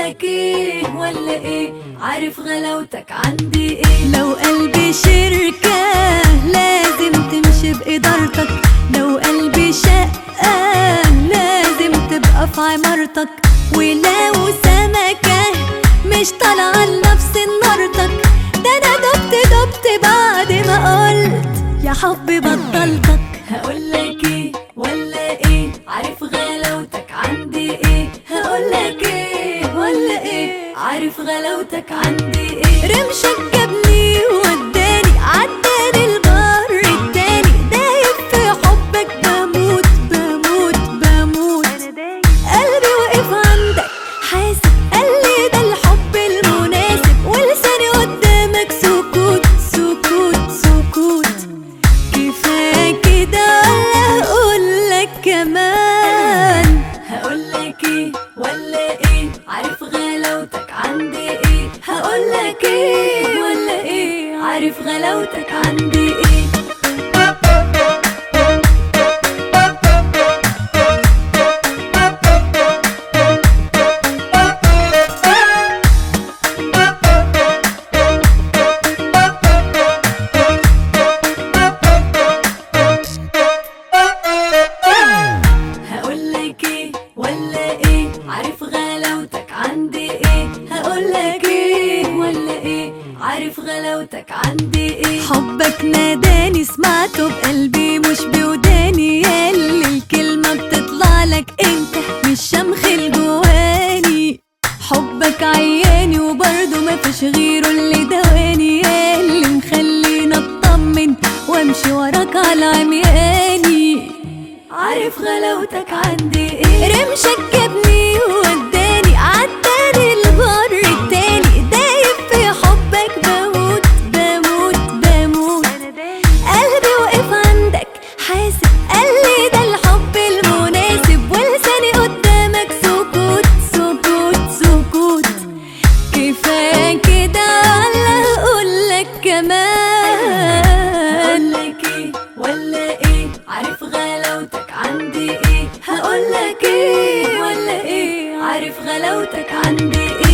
هقولك ايه ولا ايه عارف غلاوتك عندي ايه لو قلبي شركة لازم تمشي بإدارتك لو قلبي شقة لازم تبقى في عمارتك ولو سمكة مش طالعة لنفس نارتك ده أنا دبت دبت بعد ما قلت يا حبي بطلتك هقولك ايه ولا ايه عارف غلاوتك عندي ايه هقولك ايه ولا ايه عارف غلاوتك عندي ايه رمشك جابني ووداني عداني البر التاني دايب في حبك بموت بموت بموت قلبي وقف عندك حاسب قالي ده الحب المناسب ولساني قدامك سكوت سكوت سكوت كفاية كده ولا اقولك كمان هقولك ايه ولا ايه عارف غلاوتك عندي ايه هقولك ايه ولا ايه عارف غلاوتك عندي ايه هقولك ايه ولا ايه عارف غلاوتك عندي ايه هقولك ايه ولا ايه عارف غلاوتك عندي ايه حبك ناداني سمعته بقلبي مش بوداني ياللي الكلمة بتطلع لك انت مش شمخ الجواني حبك عياني وبرضه مفيش غيره اللي دواني ياللي مخليني اطمن وامشي وراك على عمياني عارف غلاوتك عندي ايه رمشك جابني ووداني عداني البر التاني دايب في حبك بموت بموت بموت قلبي وقف عندك حاسب قالي ده الحب المناسب ولساني قدامك سكوت سكوت سكوت كفاية كده ولا اقولك كمان هقولك ايه ولا ايه عارف غلاوتك عندي ايه هقولك ايه ولا ايه عارف غلاوتك عندي ايه